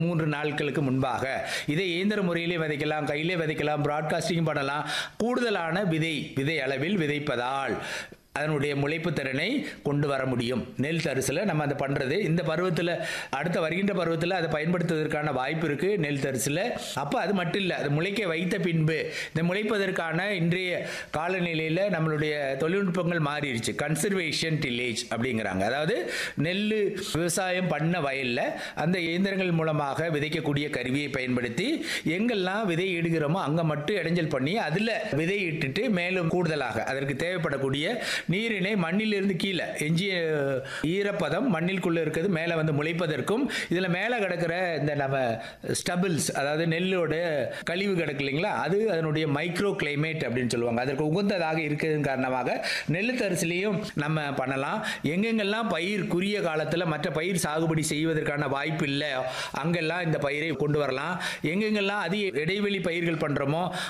மூன்று நாட்களுக்கு முன்பாக இதை இயந்திர முறையிலே விதைக்கலாம் கையிலே விதைக்கலாம் ப்ராட்காஸ்டிங் பண்ணலாம் கூடுதலான விதை விதை அளவில் விதைப்பதால் அதனுடைய முளைப்பு திறனை கொண்டு வர முடியும் நெல் தரிசில் நம்ம அதை பண்ணுறது இந்த பருவத்தில் அடுத்த வருகின்ற பருவத்தில் அதை பயன்படுத்துவதற்கான வாய்ப்பு இருக்குது நெல் தரிசில் அப்போ அது மட்டும் இல்லை அது முளைக்க வைத்த பின்பு இந்த முளைப்பதற்கான இன்றைய காலநிலையில் நம்மளுடைய தொழில்நுட்பங்கள் மாறிடுச்சு கன்சர்வேஷன் டில்லேஜ் அப்படிங்கிறாங்க அதாவது நெல் விவசாயம் பண்ண வயலில் அந்த இயந்திரங்கள் மூலமாக விதைக்கக்கூடிய கருவியை பயன்படுத்தி எங்கெல்லாம் விதை இடுகிறோமோ அங்கே மட்டும் இடைஞ்சல் பண்ணி அதில் விதை இட்டுட்டு மேலும் கூடுதலாக அதற்கு தேவைப்படக்கூடிய நீரினை மண்ணிலிருந்து கீழே எஞ்சிய ஈரப்பதம் மண்ணிற்குள்ளே இருக்கிறது மேலே வந்து முளைப்பதற்கும் இதில் மேலே கிடக்கிற இந்த நம்ம ஸ்டபிள்ஸ் அதாவது நெல்லோட கழிவு கிடக்கு இல்லைங்களா அது அதனுடைய மைக்ரோ கிளைமேட் அப்படின்னு சொல்லுவாங்க அதற்கு உகந்ததாக இருக்கிறதன் காரணமாக நெல் தரிசிலையும் நம்ம பண்ணலாம் எங்கெங்கெல்லாம் பயிர் குறுகிய காலத்தில் மற்ற பயிர் சாகுபடி செய்வதற்கான வாய்ப்பு இல்லை அங்கெல்லாம் இந்த பயிரை கொண்டு வரலாம் எங்கெங்கெல்லாம் அதிக இடைவெளி பயிர்கள் பண்ணுறோமோ